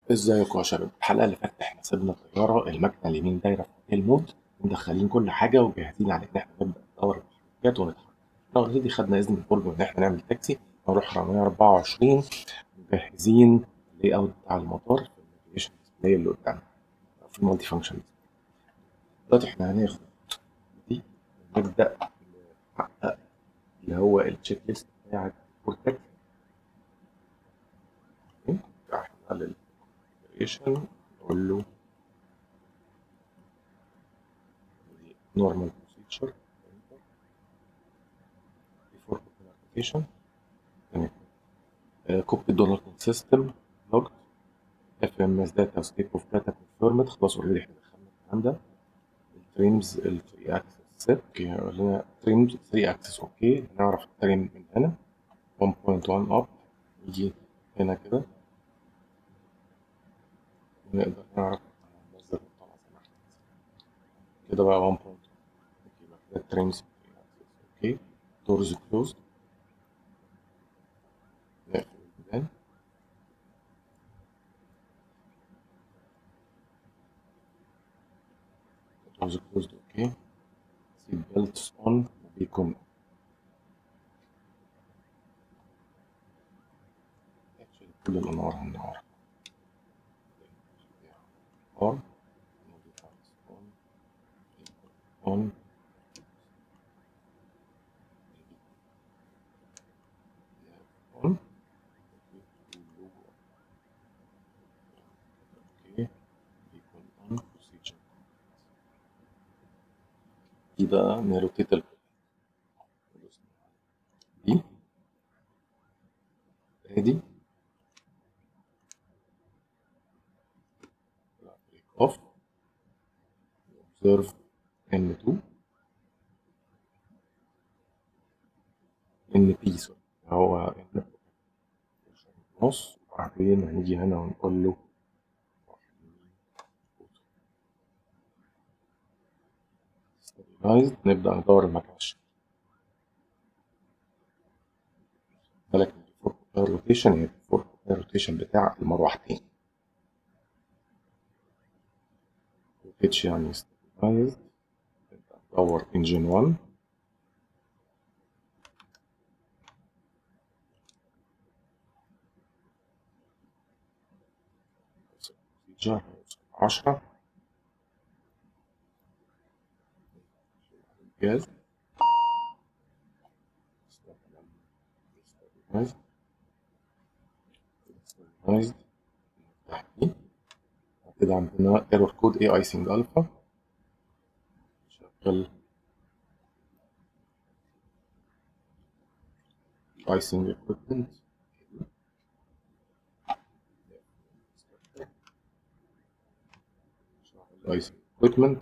ازيكم يا شباب الحلقه اللي فاتت احنا سيبنا الطياره المكنه اليمين دايره في هوتيل مود ومدخلين كل حاجه وجاهزين على ان احنا نبدا ندور المحركات ونتحرك احنا اوريدي خدنا اذن من الفرج ان احنا نعمل تاكسي نروح رميه 24 مجهزين اللاي اوت بتاع المطار في النافيجيشن ديسبلاي اللي قدامنا في المالتي فانكشن دلوقتي احنا هناخد دي نبدا نحقق اللي هو التشيك ليست بتاعت الفور احنا للكريشن نقول له normal procedure before application تمام copy dollar system logged fms data state of data confirmed خلاص اوريدي احنا دخلنا الكلام ده التريمز ال 3 اكسس set يقول لنا تريمز 3 اكسس اوكي نعرف التريم من هنا 1.1 اب يجي هنا كده ونقدر نعرف ننزل الطلعة زي ما احنا عايزين. كده بقى 1 بوينت اوكي بقى كده التريمز اوكي دورز كلوزد نقفل البيبان دورز كلوزد اوكي سيت بيلتس اون وبيكون اكشلي كل الانوار هننور on on on on اوكي يكون on procedure دي بقى نروتيت ال دي ادي off observe N2 NP سوري هو N نص وبعدين هنيجي هنا ونقول له stabilized نبدأ ندور المكان الشمالي بالك من الفور روتيشن هي الفور روتيشن بتاع المروحتين اتش يعني stabilized ندور engine 1 procedure 10 جاز stabilized stabilized تحت كده عندنا ايرور كود اي ايسنج الفا شغل ايسنج اكويبمنت ايسنج اكويبمنت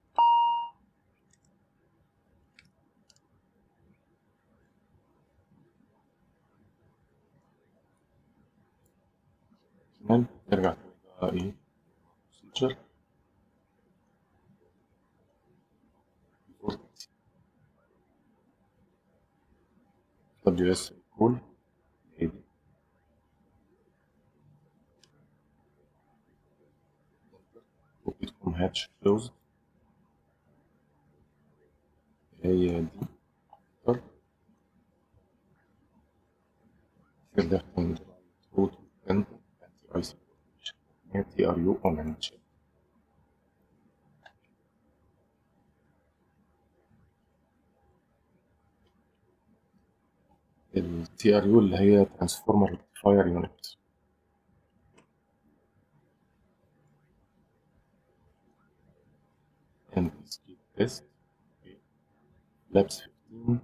تمام نرجع تاني بقى ايه procedure WS equal AD وبتكون هاتش closed هي دي enter selecting the route and anti-IC TRU on and check ال TRU اللي هي Transformer Rectifier Unit and speed test okay. labs 15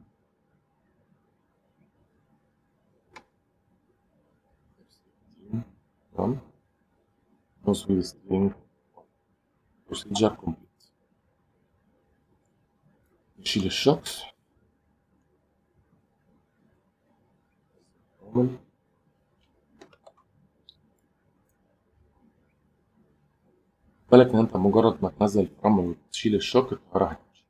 labs 15 done nose wheel steering procedure complete نشيل الشوكس نعمل بالك ان انت مجرد ما تنزل الفرامل وتشيل الشوك الطياره هتمشي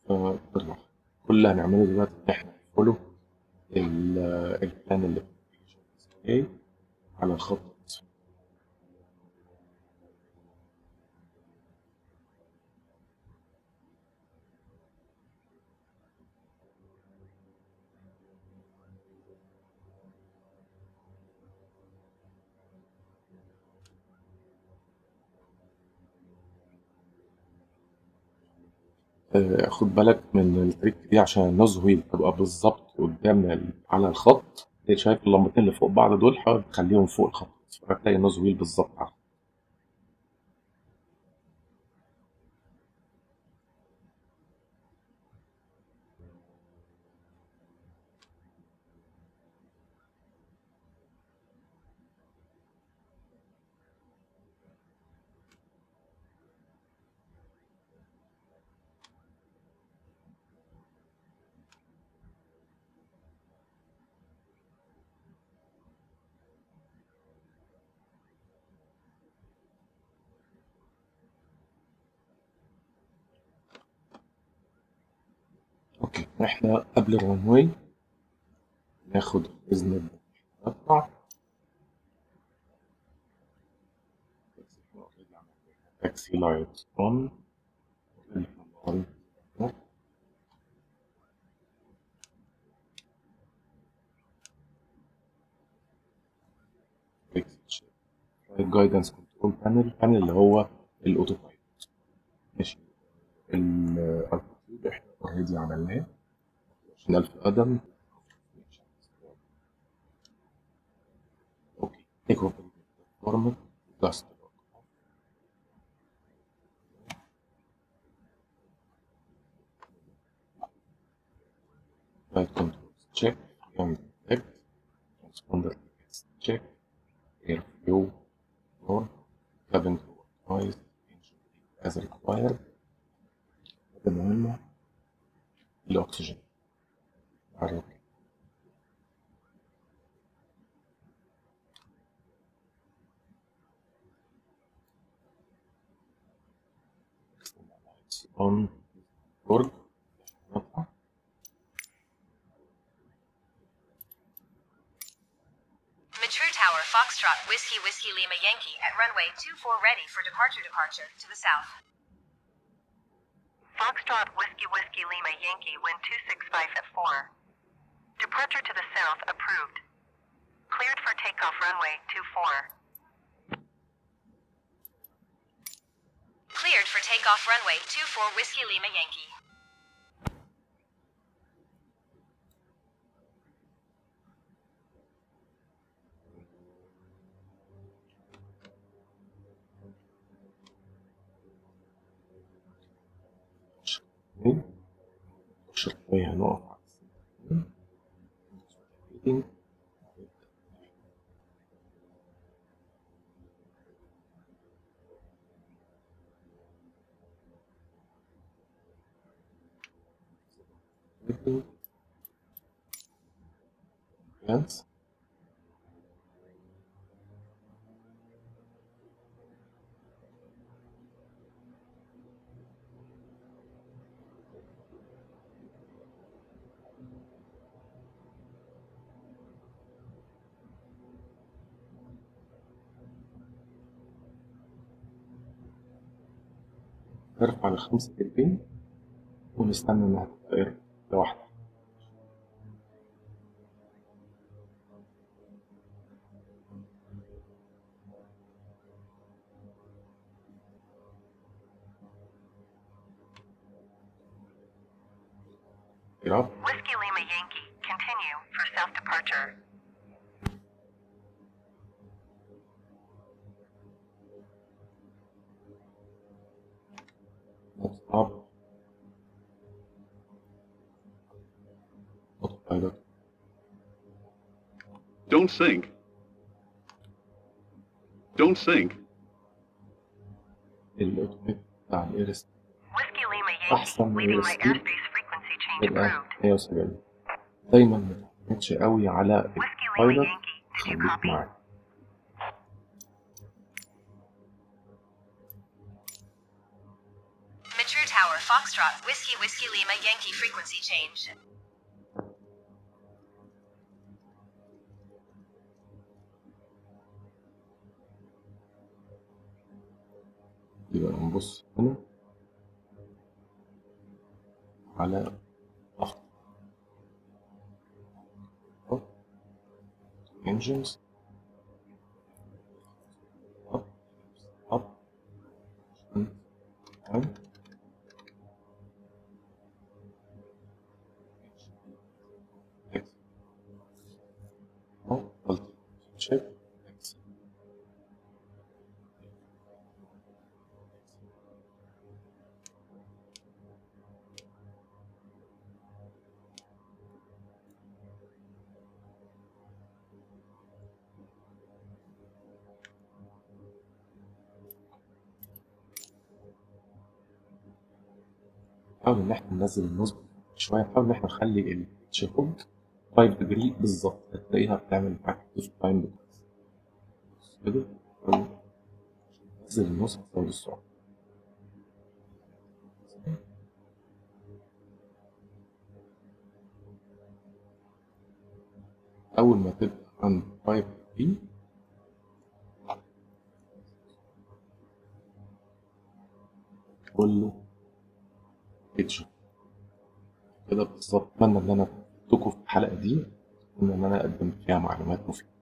فبالراحة كل اللي هنعمله دلوقتي إن إحنا نفولو ال- البلان اللي في على الخط الأسود. آه، خد بالك من التريك دي عشان النوز ويل تبقى بالظبط قدام ال- على الخط شايف اللمبتين اللي فوق بعض دول حاول تخليهم فوق الخط هتلاقي النوز ويل بالظبط على الخط. اوكي احنا قبل الران واي ناخد اذن نطلع تاكسي لايت اون الجايدنس كنترول بانل بانل اللي هو الاوتو بايلوت ماشي الارتيتيود احنا اوريدي عملناه 20000 قدم اوكي تيك اوفر بلاتفورم داست رايت كنترول تشيك يونج ديتكت ترانسبوندر تشيك air flow or cabin crew noise as required المهمة الأكسجين عرفت on work نطلع Mature Tower, Foxtrot, Whiskey, Whiskey, Lima, Yankee, at runway 24 ready for departure, departure, to the south. Foxtrot Whiskey Whiskey Lima Yankee, wind 265 at 4. Departure to the south approved. Cleared for takeoff runway 24. Cleared for takeoff runway 24 Whiskey, Lima, Yankee. شوية هنقف على السيتنج. Setting. Yes. ارفع لخمسة كلبين ونستنى انها تتغير لوحدها Up. Whiskey Lima Yankee, continue for south departure. Stop. Autopilot. Don't sink. Don't sink. الاوتوميت بتاع الايرس Whiskey Lima Yankee, أحسن من leaving my السكيب. airspace frequency change يبقى approved. 170 دايما ما تعتمدش قوي على Whiskey Lima البايلوت Yankee, did you خليك copy? معاه Mature Mature Tower, Foxtrot, Whiskey, Whiskey, Lima, Yankee frequency change. يبقى نبص هنا على أخضر engines up up and down X أو قلت شيب X نحاول إن إحنا ننزل النصب شوية نحاول إن إحنا نخلي الاتش هود 5 ديجري بالظبط هتلاقيها بتعمل معاك دوز تايم كويس بص كده نحاول ننزل النص هتزود السرعة أول ما تبقى عند 5 ديجري كله اتش كده بالظبط اتمنى ان انا ادتكم في الحلقه دي ان انا قدمت فيها معلومات مفيده